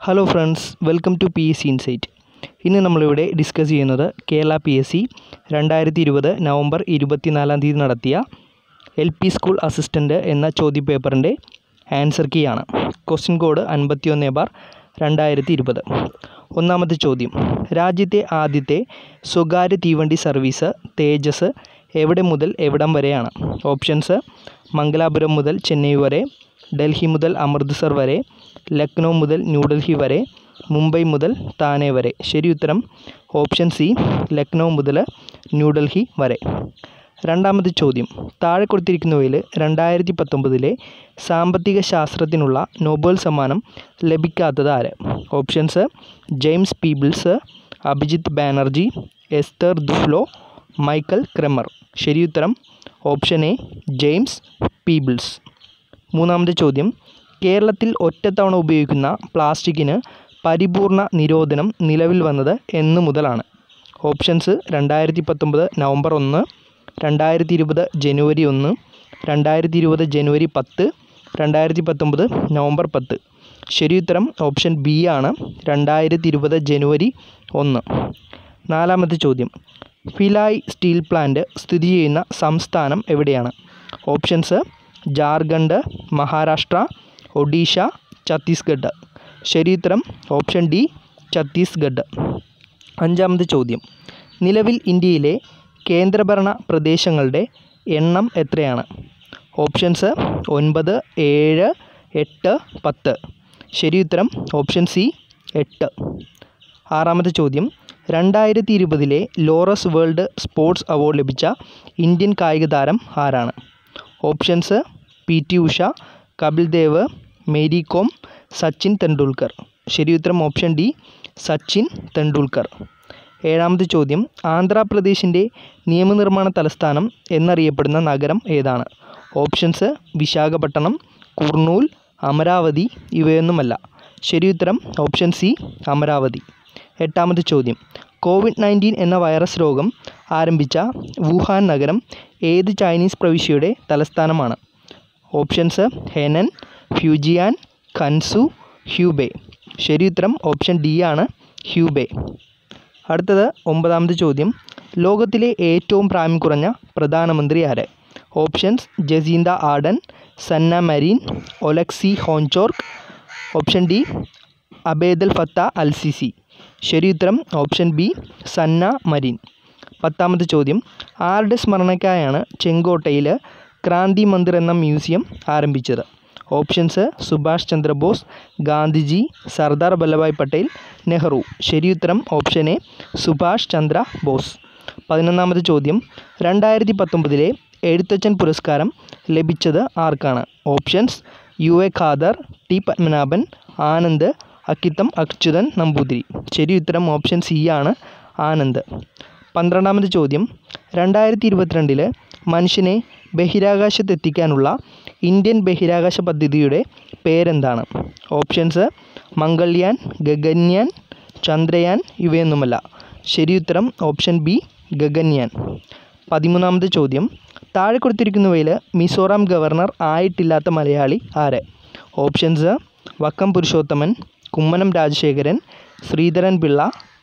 hello friends welcome to P S C insight ഇന്ന് നമ്മളിവിടെ discuss ചെയ്യുന്നത് കേരള പി എസ് സി രണ്ടായിരത്തി ഇരുപത് നവംബർ ഇരുപത്തിനാലാം തീയതി നടത്തിയ എൽ പി സ്കൂൾ അസിസ്റ്റൻ്റ് എന്ന ചോദ്യപേപ്പറിൻ്റെ ആൻസർ കീ ആണ് ക്വസ്റ്റ്യൻ കോഡ് അൻപത്തിയൊന്ന് ബാർ രണ്ടായിരത്തി ഇരുപത് ഒന്നാമത്തെ ചോദ്യം രാജ്യത്തെ ആദ്യത്തെ സ്വകാര്യ തീവണ്ടി സർവീസ് തേജസ് എവിടെ മുതൽ എവിടം വരെയാണ് ഓപ്ഷൻസ് മംഗലാപുരം മുതൽ ചെന്നൈ വരെ ഡൽഹി മുതൽ അമൃത്സർ വരെ ലക്നൗ മുതൽ ന്യൂഡൽഹി വരെ മുംബൈ മുതൽ താനെ വരെ ശരി ഉത്തരം ഓപ്ഷൻ സി ലക്നൗ മുതൽ ന്യൂഡൽഹി വരെ രണ്ടാമത്തെ ചോദ്യം താഴെ കൊടുത്തിരിക്കുന്നവയിൽ രണ്ടായിരത്തി പത്തൊമ്പതിലെ സാമ്പത്തിക ശാസ്ത്രത്തിനുള്ള നോബൽ സമ്മാനം ലഭിക്കാത്തത് ആര് options James Peebles Abhijit Banerjee Esther Duflo Michael Kremer ശരിയുത്തരം ഓപ്ഷൻ എ ജെയിംസ് പീബിൾസ് മൂന്നാമത്തെ ചോദ്യം കേരളത്തിൽ ഒറ്റത്തവണ ഉപയോഗിക്കുന്ന പ്ലാസ്റ്റിക്കിന് പരിപൂർണ നിരോധനം നിലവിൽ വന്നത് എന്ന് മുതലാണ് ഓപ്ഷൻസ് രണ്ടായിരത്തി പത്തൊമ്പത് നവംബർ ഒന്ന് രണ്ടായിരത്തി ഇരുപത് ജനുവരി ഒന്ന് രണ്ടായിരത്തി ഇരുപത് ജനുവരി പത്ത് രണ്ടായിരത്തി പത്തൊമ്പത് നവംബർ പത്ത് ശരിയുത്തരം ഓപ്ഷൻ ബി ആണ് രണ്ടായിരത്തി ഇരുപത് ജനുവരി ഒന്ന് നാലാമത്തെ ചോദ്യം ഫിലായ് സ്റ്റീൽ പ്ലാന്റ് സ്ഥിതി ചെയ്യുന്ന സംസ്ഥാനം എവിടെയാണ് ഓപ്ഷൻസ് ജാർഖണ്ഡ് മഹാരാഷ്ട്ര ഒഡീഷ ഛത്തീസ്ഗഡ് ശരിയുത്തരം ഓപ്ഷൻ ഡി ഛത്തീസ്ഗഡ് അഞ്ചാമത്തെ ചോദ്യം നിലവിൽ ഇന്ത്യയിലെ കേന്ദ്രഭരണ പ്രദേശങ്ങളുടെ എണ്ണം എത്രയാണ് ഓപ്ഷൻസ് ഒൻപത് ഏഴ് എട്ട് പത്ത് ശരിയുത്തരം ഓപ്ഷൻ സി എട്ട് ആറാമത്തെ ചോദ്യം രണ്ടായിരത്തി ഇരുപതിലെ ലോറസ് വേൾഡ് സ്പോർട്സ് അവാർഡ് ലഭിച്ച ഇന്ത്യൻ കായിക താരം ആരാണ് options P T Usha Kapil Dev Mary Kom Sachin Tendulkar ശരിയുത്തരം ഓപ്ഷൻ ഡി സച്ചിൻ തെണ്ടുൽക്കർ ഏഴാമത്തെ ചോദ്യം ആന്ധ്രാപ്രദേശിൻ്റെ നിയമനിർമ്മാണ തലസ്ഥാനം എന്നറിയപ്പെടുന്ന നഗരം ഏതാണ് ഓപ്ഷൻസ് വിശാഖപട്ടണം കുർണൂൽ അമരാവതി ഇവയൊന്നുമല്ല ശരിയുത്തരം ഓപ്ഷൻ സി അമരാവതി എട്ടാമത്തെ ചോദ്യം കോവിഡ് നയൻറ്റീൻ എന്ന വൈറസ് രോഗം ആരംഭിച്ച വുഹാൻ നഗരം ഏത് ചൈനീസ് പ്രവിശ്യയുടെ തലസ്ഥാനമാണ് options Henan Fujian Gansu Hubei ശരിയുത്തരം ഓപ്ഷൻ ഡി ആണ് ഹ്യൂബെ അടുത്തത് ഒമ്പതാമത്തെ ചോദ്യം ലോകത്തിലെ ഏറ്റവും പ്രായം കുറഞ്ഞ പ്രധാനമന്ത്രി ആര് options Jacinda Ardern Sanna Marin Oleksiy Honcharuk option D Abdel Fattah el Sisi ശരിയുത്തരം ഓപ്ഷൻ ബി സന്ന മരീൻ പത്താമത്തെ ചോദ്യം ആരുടെ സ്മരണയ്ക്കായാണ് ചെങ്കോട്ടയിൽ ക്രാന്തി മന്ദിർ എന്ന മ്യൂസിയം ആരംഭിച്ചത് ഓപ്ഷൻസ് സുഭാഷ് ചന്ദ്രബോസ് ഗാന്ധിജി സർദാർ വല്ലഭായ് പട്ടേൽ നെഹ്റു ശരിയുത്തരം ഓപ്ഷൻ എ സുഭാഷ് ചന്ദ്ര ബോസ് പതിനൊന്നാമത്തെ ചോദ്യം രണ്ടായിരത്തി പത്തൊമ്പതിലെ എഴുത്തച്ഛൻ പുരസ്കാരം ലഭിച്ചത് ആർക്കാണ് options U A Khader T Padmanabhan Anand Akkitham Achuthan Namboothiri ശരിയുത്തരം ഓപ്ഷൻ സി ആണ് ആനന്ദ് പന്ത്രണ്ടാമത്തെ ചോദ്യം രണ്ടായിരത്തി ഇരുപത്തിരണ്ടിൽ മനുഷ്യനെ ബഹിരാകാശത്തെത്തിക്കാനുള്ള ഇന്ത്യൻ ബഹിരാകാശ പദ്ധതിയുടെ പേരെന്താണ് ഓപ്ഷൻസ് മംഗൾയാൻ ഗഗൻയാൻ ചന്ദ്രയാൻ ഇവയൊന്നുമല്ല ശരിയുത്തരം ഓപ്ഷൻ ബി ഗഗൻയാൻ പതിമൂന്നാമത്തെ ചോദ്യം താഴെ കൊടുത്തിരിക്കുന്നവയിൽ മിസോറാം ഗവർണർ ആയിട്ടില്ലാത്ത മലയാളി ആര് ഓപ്ഷൻസ് വക്കം പുരുഷോത്തമൻ കുമ്മനം രാജശേഖരൻ ശ്രീധരൻ പിള്ള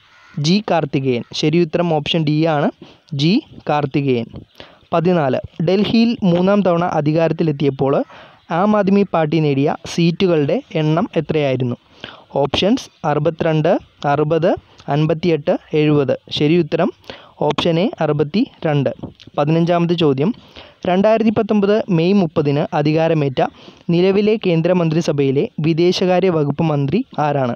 ജി കാർത്തികേയൻ ശരിയുത്തരം ഓപ്ഷൻ ഡി ആണ് ജി കാർത്തികേയൻ പതിനാല് ഡൽഹിയിൽ മൂന്നാം തവണ അധികാരത്തിലെത്തിയപ്പോൾ ആം ആദ്മി പാർട്ടി നേടിയ സീറ്റുകളുടെ എണ്ണം എത്രയായിരുന്നു ഓപ്ഷൻസ് അറുപത്തിരണ്ട് അറുപത് അൻപത്തിയെട്ട് എഴുപത് ശരിയുത്തരം ഓപ്ഷൻ എ അറുപത്തി രണ്ട് പതിനഞ്ചാമത്തെ ചോദ്യം രണ്ടായിരത്തി പത്തൊമ്പത് മെയ് മുപ്പതിന് അധികാരമേറ്റ നിലവിലെ കേന്ദ്രമന്ത്രിസഭയിലെ വിദേശകാര്യ വകുപ്പ് മന്ത്രി ആരാണ്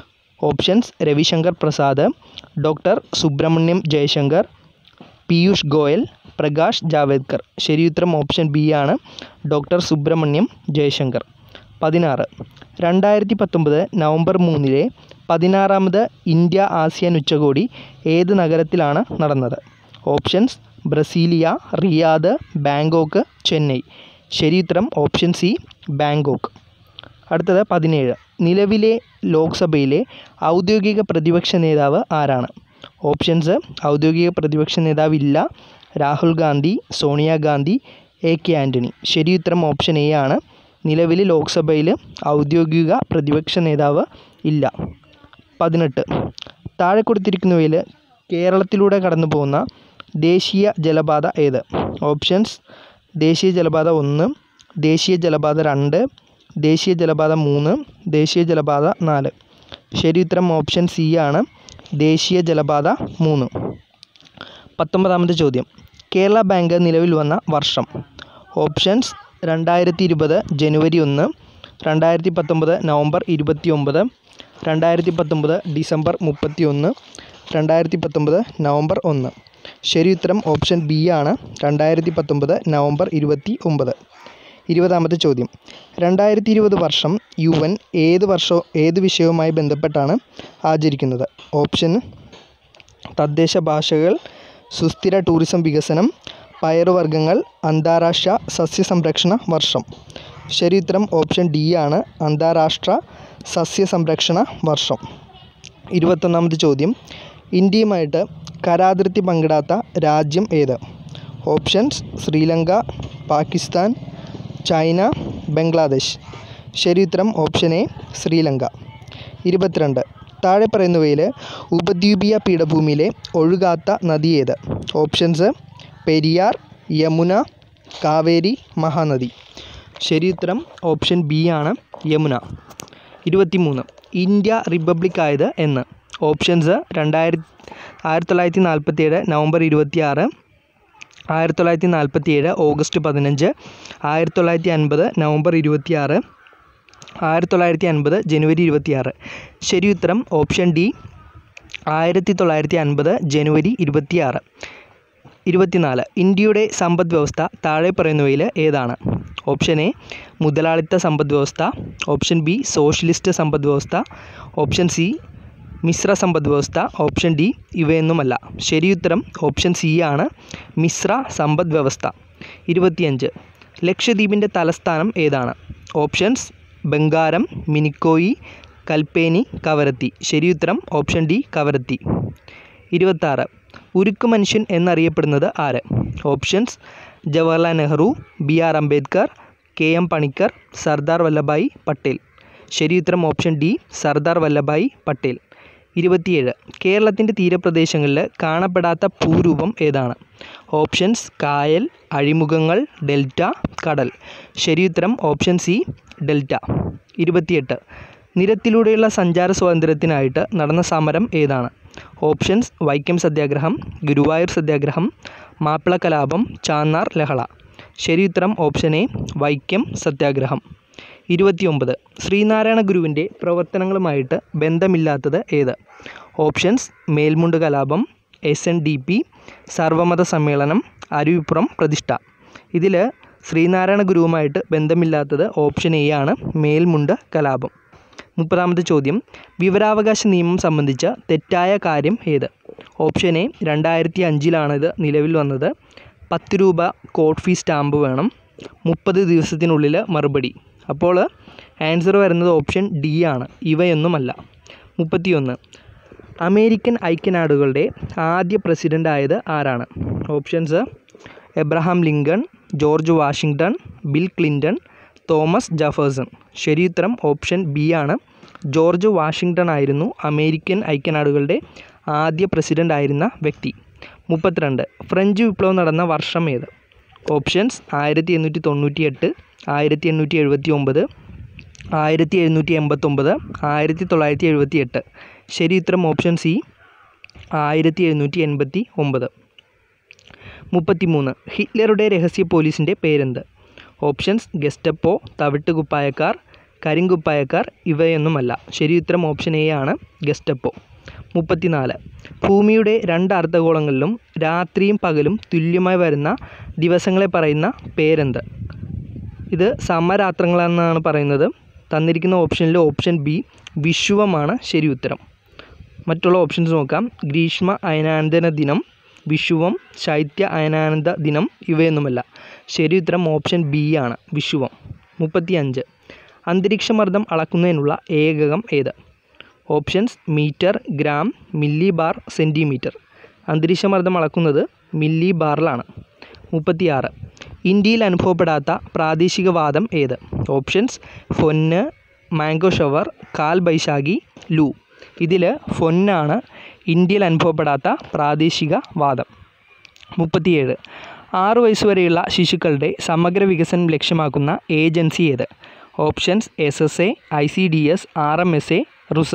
ഓപ്ഷൻസ് രവിശങ്കർ പ്രസാദ് ഡോക്ടർ സുബ്രഹ്മണ്യം ജയശങ്കർ പീയൂഷ് ഗോയൽ പ്രകാശ് ജാവേദ്കർ ശരിയുത്തരം ഓപ്ഷൻ ബി ആണ് ഡോക്ടർ സുബ്രഹ്മണ്യം ജയശങ്കർ പതിനാറ് രണ്ടായിരത്തി പത്തൊമ്പത് നവംബർ മൂന്നിലെ പതിനാറാമത് ഇന്ത്യ ആസിയാൻ ഉച്ചകോടി ഏത് നഗരത്തിലാണ് നടന്നത് options Brasilia Riyadh Bangkok Chennai ശരിയുത്തരം ഓപ്ഷൻ സി ബാങ്കോക്ക് അടുത്തത് പതിനേഴ് നിലവിലെ ലോക്സഭയിലെ ഔദ്യോഗിക പ്രതിപക്ഷ നേതാവ് ആരാണ് ഓപ്ഷൻസ് ഔദ്യോഗിക പ്രതിപക്ഷ നേതാവ് ഇല്ല രാഹുൽ ഗാന്ധി സോണിയാഗാന്ധി എ കെ ആൻ്റണി ശരിയുത്തരം ഓപ്ഷൻ എ ആണ് നിലവിൽ ലോക്സഭയിൽ ഔദ്യോഗിക പ്രതിപക്ഷ നേതാവ് ഇല്ല പതിനെട്ട് താഴെ കൊടുത്തിരിക്കുന്നവയിൽ കേരളത്തിലൂടെ കടന്നു പോകുന്ന ദേശീയ ജലപാത ഏത് ഓപ്ഷൻസ് ദേശീയ ജലപാത ഒന്ന് ദേശീയ ജലപാത രണ്ട് ദേശീയ ജലപാത മൂന്ന് ദേശീയ ജലപാത നാല് ശരി ഉത്തരം ഓപ്ഷൻ സി ആണ് ദേശീയ ജലപാത മൂന്ന് പത്തൊമ്പതാമത്തെ ചോദ്യം കേരള ബാങ്ക് നിലവിൽ വന്ന വർഷം ഓപ്ഷൻസ് രണ്ടായിരത്തി ഇരുപത് ജനുവരി ഒന്ന് രണ്ടായിരത്തി പത്തൊമ്പത് നവംബർ ഇരുപത്തി ഒമ്പത് രണ്ടായിരത്തി പത്തൊമ്പത് ഡിസംബർ മുപ്പത്തി ഒന്ന് രണ്ടായിരത്തി പത്തൊമ്പത് നവംബർ ഒന്ന് ശരി ഉത്തരം ഓപ്ഷൻ ബി ആണ് രണ്ടായിരത്തി പത്തൊമ്പത് നവംബർ ഇരുപത്തി ഒമ്പത് ഇരുപതാമത്തെ ചോദ്യം രണ്ടായിരത്തി ഇരുപത് വർഷം യു എൻ ഏത് വർഷവും ഏത് വിഷയവുമായി ബന്ധപ്പെട്ടാണ് ആചരിക്കുന്നത് ഓപ്ഷൻ തദ്ദേശ ഭാഷകൾ സുസ്ഥിര ടൂറിസം വികസനം പയറുവർഗ്ഗങ്ങൾ അന്താരാഷ്ട്ര സസ്യസംരക്ഷണ വർഷം ശരി ഉത്തരം ഓപ്ഷൻ ഡി ആണ് അന്താരാഷ്ട്ര സസ്യസംരക്ഷണ വർഷം ഇരുപത്തൊന്നാമത്തെ ചോദ്യം ഇന്ത്യയുമായിട്ട് കരാതിർത്തി പങ്കിടാത്ത രാജ്യം ഏത് ഓപ്ഷൻസ് ശ്രീലങ്ക പാകിസ്ഥാൻ ചൈന ബംഗ്ലാദേശ് ശരി ഉത്തരം ഓപ്ഷൻ എ ശ്രീലങ്ക ഇരുപത്തിരണ്ട് താഴെ പറയുന്നവയിൽ ഉപദ്വീപീയ പീഠഭൂമിയിലെ ഒഴുകാത്ത നദി ഏത് ഓപ്ഷൻസ് പെരിയാർ യമുന കാവേരി മഹാനദി ശരി ഉത്തരം ഓപ്ഷൻ ബി ആണ് യമുന ഇരുപത്തിമൂന്ന് ഇന്ത്യ റിപ്പബ്ലിക് ആയത് എന്ന് ഓപ്ഷൻസ് രണ്ടായിരത്തി ആയിരത്തി തൊള്ളായിരത്തി നാൽപ്പത്തി ഏഴ് നവംബർ ഇരുപത്തി ആറ് ആയിരത്തി തൊള്ളായിരത്തി നാൽപ്പത്തി ഏഴ് ഓഗസ്റ്റ് പതിനഞ്ച് ആയിരത്തി തൊള്ളായിരത്തി അൻപത് നവംബർ ഇരുപത്തി ആറ് ആയിരത്തി തൊള്ളായിരത്തി അൻപത് ജനുവരി ഇരുപത്തി ആറ് ശരി ഉത്തരം ഓപ്ഷൻ ഡി ആയിരത്തി തൊള്ളായിരത്തി അൻപത് ജനുവരി ഇരുപത്തി ആറ് ഇരുപത്തിനാല് ഇന്ത്യയുടെ സമ്പദ് വ്യവസ്ഥ താഴെ പറയുന്നവയിൽ ഏതാണ് ഓപ്ഷൻ എ മുതലാളിത്ത സമ്പദ് വ്യവസ്ഥ ഓപ്ഷൻ ബി സോഷ്യലിസ്റ്റ് സമ്പദ് വ്യവസ്ഥ ഓപ്ഷൻ സി മിശ്ര സമ്പദ് വ്യവസ്ഥ ഓപ്ഷൻ ഡി ഇവയൊന്നുമല്ല ശരിയുത്തരം ഓപ്ഷൻ സി ആണ് മിശ്ര സമ്പദ് വ്യവസ്ഥ ഇരുപത്തിയഞ്ച് ലക്ഷദ്വീപിൻ്റെ തലസ്ഥാനം ഏതാണ് ഓപ്ഷൻസ് ബംഗാരം മിനിക്കോയി കൽപ്പേനി കവരത്തി ശരിയുത്തരം ഓപ്ഷൻ ഡി കവരത്തി ഇരുപത്താറ് ഉരുക്കു മനുഷ്യൻ എന്നറിയപ്പെടുന്നത് ആര് options Jawaharlal Nehru B R Ambedkar K M Panikkar Sardar Vallabhbhai Patel ശരിയുത്തരം ഓപ്ഷൻ ഡി സർദാർ വല്ലഭായ് പട്ടേൽ ഇരുപത്തിയേഴ് കേരളത്തിൻ്റെ തീരപ്രദേശങ്ങളിൽ കാണപ്പെടാത്ത ഭൂരൂപം ഏതാണ് ഓപ്ഷൻസ് കായൽ അഴിമുഖങ്ങൾ ഡെൽറ്റ കടൽ ശരിയുത്തരം ഓപ്ഷൻ സി ഡെൽറ്റ ഇരുപത്തിയെട്ട് നിരത്തിലൂടെയുള്ള സഞ്ചാര സ്വാതന്ത്ര്യത്തിനായിട്ട് നടന്ന സമരം ഏതാണ് ഓപ്ഷൻസ് വൈക്കം സത്യാഗ്രഹം ഗുരുവായൂർ സത്യാഗ്രഹം മാപ്പിള കലാപം ചാന്നാർ ലഹള ശരിയുത്തരം ഓപ്ഷൻ എ വൈക്കം സത്യാഗ്രഹം ഇരുപത്തിയൊമ്പത് ശ്രീനാരായണ ഗുരുവിൻ്റെ പ്രവർത്തനങ്ങളുമായിട്ട് ബന്ധമില്ലാത്തത് ഏത് ഓപ്ഷൻസ് മേൽമുണ്ട് കലാപം എസ് എൻ ഡി പി സർവമത സമ്മേളനം അരുവിപ്പുറം പ്രതിഷ്ഠ ഇതിൽ ശ്രീനാരായണ ഗുരുവുമായിട്ട് ബന്ധമില്ലാത്തത് ഓപ്ഷൻ എ ആണ് മേൽമുണ്ട് കലാപം മുപ്പതാമത്തെ ചോദ്യം വിവരാവകാശ നിയമം സംബന്ധിച്ച തെറ്റായ കാര്യം ഏത് ഓപ്ഷൻ എ രണ്ടായിരത്തി അഞ്ചിലാണ് ഇത് നിലവിൽ വന്നത് പത്ത് രൂപ കോഡ് ഫീ സ്റ്റാമ്പ് വേണം മുപ്പത് ദിവസത്തിനുള്ളിൽ മറുപടി അപ്പോൾ ആൻസർ വരുന്നത് ഓപ്ഷൻ ഡി ആണ് ഇവയൊന്നുമല്ല മുപ്പത്തിയൊന്ന് അമേരിക്കൻ ഐക്യനാടുകളുടെ ആദ്യ പ്രസിഡൻ്റ് ആയത് ആരാണ് options Abraham Lincoln George Washington Bill Clinton Thomas Jefferson ശരിയുത്തരം ഓപ്ഷൻ ബി ആണ് ജോർജ് വാഷിങ്ടൺ ആയിരുന്നു അമേരിക്കൻ ഐക്യനാടുകളുടെ ആദ്യ പ്രസിഡൻ്റ് ആയിരുന്ന വ്യക്തി മുപ്പത്തിരണ്ട് ഫ്രഞ്ച് വിപ്ലവം നടന്ന വർഷം ഏത് ഓപ്ഷൻസ് ആയിരത്തി എണ്ണൂറ്റി തൊണ്ണൂറ്റി എട്ട് ആയിരത്തി എണ്ണൂറ്റി എഴുപത്തി ഒമ്പത് ആയിരത്തി എഴുന്നൂറ്റി എൺപത്തൊമ്പത് ആയിരത്തി തൊള്ളായിരത്തി എഴുപത്തി എട്ട് ശരി ഉത്തരം ഓപ്ഷൻ സി ആയിരത്തി എഴുന്നൂറ്റി എൺപത്തി ഒമ്പത് മുപ്പത്തിമൂന്ന് ഹിറ്റ്ലറുടെ രഹസ്യ പോലീസിൻ്റെ പേരെന്ത് ഓപ്ഷൻസ് ഗെസ്റ്റപ്പോ തവിട്ട് കുപ്പായക്കാർ കരിങ്കുപ്പായക്കാർ ഇവയൊന്നുമല്ല ശരി ഉത്തരം ഓപ്ഷൻ എ ആണ് ഗെസ്റ്റപ്പോ മുപ്പത്തിനാല് ഭൂമിയുടെ രണ്ട് അർദ്ധഗോളങ്ങളിലും രാത്രിയും പകലും തുല്യമായി വരുന്ന ദിവസങ്ങളെ പറയുന്ന പേരെന്ത് ഇത് സമരാത്രങ്ങളെന്നാണ് പറയുന്നത് തന്നിരിക്കുന്ന ഓപ്ഷനിൽ ഓപ്ഷൻ ബി വിഷുവമാണ് ശരി ഉത്തരം മറ്റുള്ള ഓപ്ഷൻസ് നോക്കാം ഗ്രീഷ്മ അയനാനന്ദന ദിനം വിഷുവം ശൈത്യ അയനാനന്ദ ദിനം ഇവയൊന്നുമല്ല ശരി ഉത്തരം ഓപ്ഷൻ ബി ആണ് വിഷുവം മുപ്പത്തിയഞ്ച് അന്തരീക്ഷമർദ്ദം അളക്കുന്നതിനുള്ള ഏകകം ഏത് options metre gram millibar centimetre അന്തരീക്ഷമർദ്ദം അളക്കുന്നത് മില്ലി ബാറിലാണ് മുപ്പത്തിയാറ് ഇന്ത്യയിൽ അനുഭവപ്പെടാത്ത പ്രാദേശിക വാദം ഏത് ഓപ്ഷൻസ് ഫൊന്ന് മാംഗോ ഷവർ കാൽ ബൈശാഖി ലൂ ഇതിൽ ഫൊന്നാണ് ഇന്ത്യയിൽ അനുഭവപ്പെടാത്ത പ്രാദേശിക വാദം മുപ്പത്തിയേഴ് ആറ് വയസ്സ് വരെയുള്ള ശിശുക്കളുടെ സമഗ്ര വികസനം ലക്ഷ്യമാക്കുന്ന ഏജൻസി ഏത് options S S A I C D S R M S A RUSA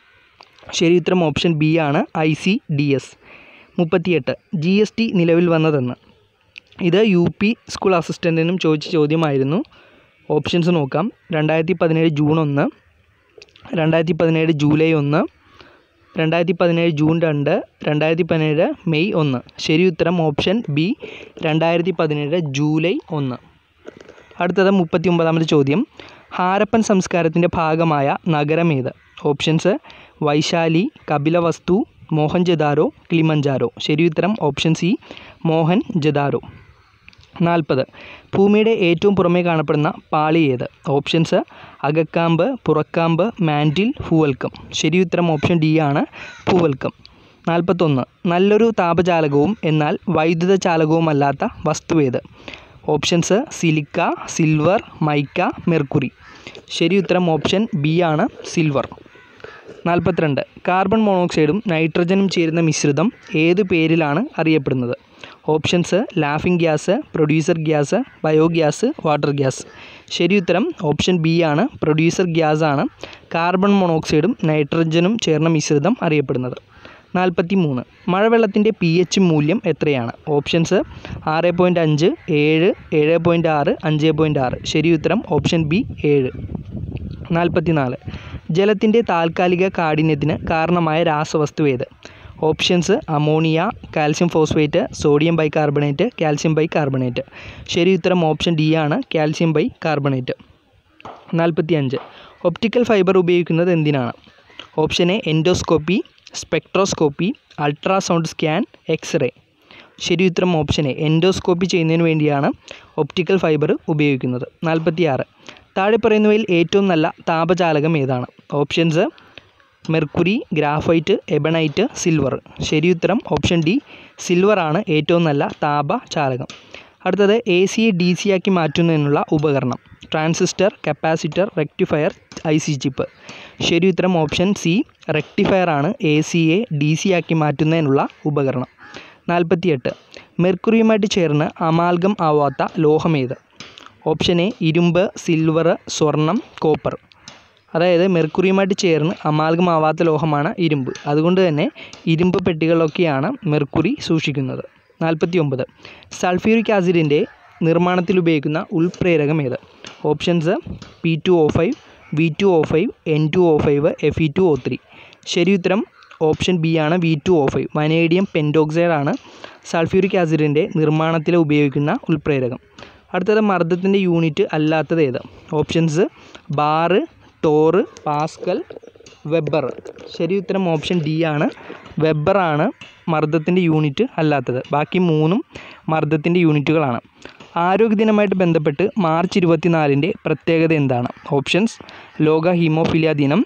ശരി ഉത്തരം ഓപ്ഷൻ ബി ആണ് ഐ സി ഡി എസ് മുപ്പത്തിയെട്ട് ജി എസ് ടി നിലവിൽ വന്നതെന്ന് ഇത് യു പി സ്കൂൾ അസിസ്റ്റൻറ്റിനും ചോദിച്ച ചോദ്യമായിരുന്നു ഓപ്ഷൻസ് നോക്കാം രണ്ടായിരത്തി പതിനേഴ് ജൂൺ ഒന്ന് രണ്ടായിരത്തി പതിനേഴ് ജൂലൈ ഒന്ന് രണ്ടായിരത്തി പതിനേഴ് ജൂൺ രണ്ട് രണ്ടായിരത്തി പതിനേഴ് മെയ് ഒന്ന് ശരി ഉത്തരം ഓപ്ഷൻ ബി രണ്ടായിരത്തി പതിനേഴ് ജൂലൈ ഒന്ന് അടുത്തത് മുപ്പത്തി ഒമ്പതാമത്തെ ചോദ്യം ഹാരപ്പൻ സംസ്കാരത്തിൻ്റെ ഭാഗമായ നഗരം ഏത് ഓപ്ഷൻസ് വൈശാലി കപിലവസ്തു മോഹൻജദാരോ കിളിമഞ്ചാരോ ശരി ഉത്തരം ഓപ്ഷൻ സി മോഹൻ ജദാരോ നാൽപ്പത് ഭൂമിയുടെ ഏറ്റവും പുറമേ കാണപ്പെടുന്ന പാളി ഏത് ഓപ്ഷൻസ് അകക്കാമ്പ് പുറക്കാമ്പ് മാൻഡിൽ ഭൂവൽക്കം ശരി ഉത്തരം ഓപ്ഷൻ ഡി ആണ് ഭൂവൽക്കം നാൽപ്പത്തൊന്ന് നല്ലൊരു താപചാലകവും എന്നാൽ വൈദ്യുത ചാലകവുമല്ലാത്ത വസ്തു ഏത് options silica silver mica mercury ശരി ഉത്തരം ഓപ്ഷൻ ബി ആണ് സിൽവർ നാൽപ്പത്തിരണ്ട് കാർബൺ മോണോക്സൈഡും നൈട്രജനും ചേരുന്ന മിശ്രിതം ഏത് പേരിലാണ് അറിയപ്പെടുന്നത് options laughing gas producer gas biogas water gas ശരി ഉത്തരം ഓപ്ഷൻ ബി ആണ് പ്രൊഡ്യൂസർ ഗ്യാസ് ആണ് കാർബൺ മോണോക്സൈഡും നൈട്രജനും ചേർന്ന മിശ്രിതം അറിയപ്പെടുന്നത് നാൽപ്പത്തി മൂന്ന് മഴവെള്ളത്തിൻ്റെ പി എച്ച് മൂല്യം എത്രയാണ് ഓപ്ഷൻസ് ആറ് പോയിൻറ്റ് അഞ്ച് ഏഴ് ഏഴ് പോയിൻറ്റ് ആറ് അഞ്ച് പോയിൻറ്റ് ആറ് ശരി ഉത്തരം ഓപ്ഷൻ ബി ഏഴ് നാൽപ്പത്തിനാല് ജലത്തിൻ്റെ താൽക്കാലിക കാഠിന്യത്തിന് കാരണമായ രാസവസ്തു ഏത് options ammonia calcium phosphate sodium bicarbonate calcium bicarbonate ശരി ഉത്തരം ഓപ്ഷൻ ഡി ആണ് കാൽസ്യം ബൈകാർബണേറ്റ് നാൽപ്പത്തി അഞ്ച് ഒപ്റ്റിക്കൽ ഫൈബർ ഉപയോഗിക്കുന്നത് എന്തിനാണ് option A endoscopy spectroscopy ultrasound scan X ray ശരി ഉത്തരം ഓപ്ഷൻ എ എൻഡോസ്കോപ്പി ചെയ്യുന്നതിന് വേണ്ടിയാണ് ഒപ്റ്റിക്കൽ ഫൈബർ ഉപയോഗിക്കുന്നത് നാൽപ്പത്തിയാറ് താഴെ പറയുന്നവയിൽ ഏറ്റവും നല്ല താപചാലകം ഏതാണ് options mercury graphite ebonite silver ശരി ഉത്തരം ഓപ്ഷൻ ഡി സിൽവർ ആണ് ഏറ്റവും നല്ല താപചാലകം അടുത്തത് എ സിയെ ഡി സി ആക്കി മാറ്റുന്നതിനുള്ള ഉപകരണം transistor capacitor rectifier I C chip ശരി ഉത്തരം ഓപ്ഷൻ സി റെക്ടിഫയർ ആണ് എ സിയെ ഡി സി ആക്കി മാറ്റുന്നതിനുള്ള ഉപകരണം നാൽപ്പത്തിയെട്ട് മെർക്കുറിയുമായിട്ട് ചേർന്ന് അമാൽഗം ആവാത്ത ലോഹമേത് ഓപ്ഷൻ എ ഇരുമ്പ് സിൽവർ സ്വർണം കോപ്പർ അതായത് മെർക്കുറിയുമായിട്ട് ചേർന്ന് അമാൽഗം ആവാത്ത ലോഹമാണ് ഇരുമ്പ് അതുകൊണ്ട് തന്നെ ഇരുമ്പ് പെട്ടികളിലൊക്കെയാണ് മെർക്കുറി സൂക്ഷിക്കുന്നത് നാൽപ്പത്തി ഒമ്പത് സൾഫ്യൂരിക് ആസിഡിൻ്റെ നിർമ്മാണത്തിൽ ഉപയോഗിക്കുന്ന ഉൾപ്രേരകം ഏത് options P two O five V two O five N two O five F E two O three ശരി ഉത്തരം ഓപ്ഷൻ ബി ആണ് V two O five vanadium pentoxide ആണ് സൾഫ്യൂരിക് ആസിഡിൻ്റെ നിർമ്മാണത്തിൽ ഉപയോഗിക്കുന്ന ഉൾപ്രേരകം അടുത്തത് മർദ്ദത്തിൻ്റെ യൂണിറ്റ് അല്ലാത്തത് ഏത് options bar torr pascal weber ശരി ഉത്തരം ഓപ്ഷൻ ഡി ആണ് വെബറാണ് മർദ്ദത്തിൻ്റെ യൂണിറ്റ് അല്ലാത്തത് ബാക്കി മൂന്നും മർദ്ദത്തിൻ്റെ യൂണിറ്റുകളാണ് ആരോഗ്യദിനമായിട്ട് ബന്ധപ്പെട്ട് മാർച്ച് ഇരുപത്തിനാലിൻ്റെ പ്രത്യേകത എന്താണ് ഓപ്ഷൻസ് ലോക ഹീമോഫിലിയ ദിനം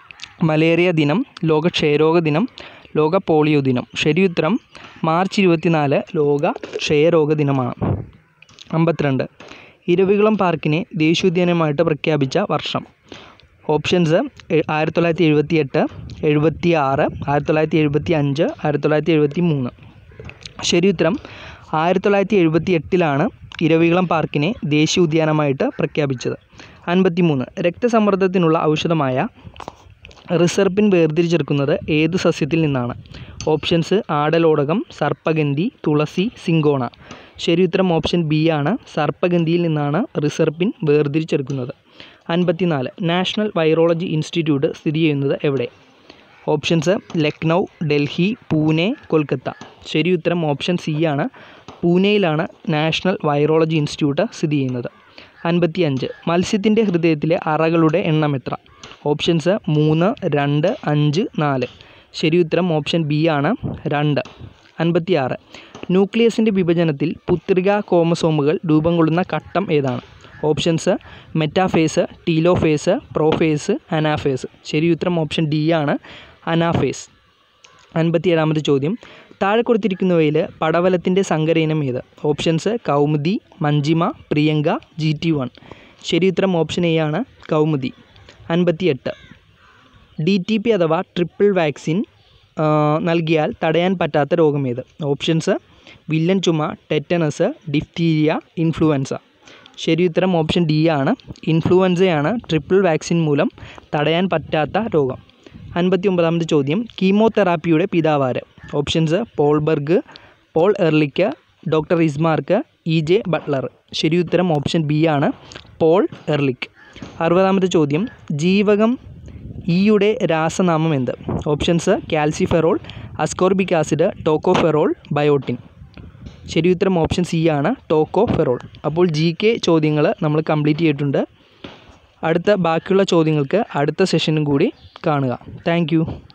മലേറിയ ദിനം ലോക ക്ഷയരോഗ ദിനം ലോക പോളിയോ ദിനം ശരി ഉത്തരം മാർച്ച് ഇരുപത്തിനാല് ലോക ക്ഷയരോഗ ദിനമാണ് അമ്പത്തിരണ്ട് ഇരവികുളം പാർക്കിനെ ദേശീയോദ്യാനമായിട്ട് പ്രഖ്യാപിച്ച വർഷം ഓപ്ഷൻസ് എ- ആയിരത്തി തൊള്ളായിരത്തി എഴുപത്തി എട്ട് എഴുപത്തി ആറ് ആയിരത്തി തൊള്ളായിരത്തി എഴുപത്തി അഞ്ച് ആയിരത്തി തൊള്ളായിരത്തി എഴുപത്തി മൂന്ന് ശരി ഉത്തരം ആയിരത്തി തൊള്ളായിരത്തി എഴുപത്തി എട്ടിലാണ് ഇരവികുളം പാർക്കിനെ ദേശീയ ഉദ്യാനമായിട്ട് പ്രഖ്യാപിച്ചത് അൻപത്തി മൂന്ന് രക്തസമ്മർദ്ദത്തിനുള്ള ഔഷധമായ റിസർപ്പിൻ വേർതിരിച്ചെടുക്കുന്നത് ഏത് സസ്യത്തിൽ നിന്നാണ് ഓപ്ഷൻസ് ആടലോടകം സർപ്പഗന്ധി തുളസി സിങ്കോണ ശരി ഉത്തരം ഓപ്ഷൻ ബി ആണ് സർപ്പഗന്ധിയിൽ നിന്നാണ് റിസർപ്പിൻ വേർതിരിച്ചെടുക്കുന്നത് അൻപത്തിനാല് നാഷണൽ വൈറോളജി ഇൻസ്റ്റിറ്റ്യൂട്ട് സ്ഥിതി ചെയ്യുന്നത് എവിടെ ഓപ്ഷൻസ് ലക്നൗ ഡൽഹി പൂനെ കൊൽക്കത്ത ശരി ഉത്തരം ഓപ്ഷൻ സി ആണ് പൂനെയിലാണ് നാഷണൽ വൈറോളജി ഇൻസ്റ്റിറ്റ്യൂട്ട് സ്ഥിതി ചെയ്യുന്നത് അൻപത്തിയഞ്ച് മത്സ്യത്തിൻ്റെ ഹൃദയത്തിലെ അറകളുടെ എണ്ണം എത്ര ഓപ്ഷൻസ് മൂന്ന് രണ്ട് അഞ്ച് നാല് ശരി ഉത്തരം ഓപ്ഷൻ ബി ആണ് രണ്ട് അൻപത്തിയാറ് ന്യൂക്ലിയസിൻ്റെ വിഭജനത്തിൽ പുത്രിക കോമസോമുകൾ രൂപം കൊള്ളുന്ന ഘട്ടം ഏതാണ് options metaphase telophase prophase anaphase ശരി ഉത്തരം ഓപ്ഷൻ ഡി ആണ് അനാഫേസ് അൻപത്തിയേഴാമത്തെ ചോദ്യം താഴെ കൊടുത്തിരിക്കുന്നവയിൽ പടവലത്തിൻ്റെ സങ്കര ഇനം ഏത് options Kaumudi Manjima Priyanka G T one ശരി ഉത്തരം ഓപ്ഷൻ എ ആണ് കൗമുദി അൻപത്തിയെട്ട് ഡി ടി പി അഥവാ ട്രിപ്പിൾ വാക്സിൻ ആ, നൽകിയാൽ തടയാൻ പറ്റാത്ത രോഗമേത് ഓപ്ഷൻസ് വില്ലൻ ചുമ ടെറ്റനസ് ഡിഫ്തീരിയ ഇൻഫ്ലുവൻസ ശരി ഉത്തരം ഓപ്ഷൻ ഡി ആണ് ഇൻഫ്ലുവൻസയാണ് ട്രിപ്പിൾ വാക്സിൻ മൂലം തടയാൻ പറ്റാത്ത രോഗം അൻപത്തി ഒമ്പതാമത്തെ ചോദ്യം കീമോതെറാപ്പിയുടെ പിതാവാര് options Paul Berg Paul Ehrlich doctor ഇസ്മാർക്ക് ഇ ജെ ബട്ട്ലർ ശരി ഉത്തരം ഓപ്ഷൻ ബി ആണ് പോൾ എർലിക്ക് അറുപതാമത്തെ ചോദ്യം ജീവകം ഇയുടെ രാസനാമം എന്ത് options calciferol ascorbic acid tocopherol biotin ശരി ഉത്തരം ഓപ്ഷൻ സി ആണ് ടോക്കോഫെറോൾ അപ്പോൾ ജി കെ ചോദ്യങ്ങൾ നമ്മൾ കംപ്ലീറ്റ് ചെയ്തിട്ടുണ്ട് അടുത്ത ബാക്കിയുള്ള ചോദ്യങ്ങൾക്ക് അടുത്ത സെഷനും കൂടി കാണുക താങ്ക്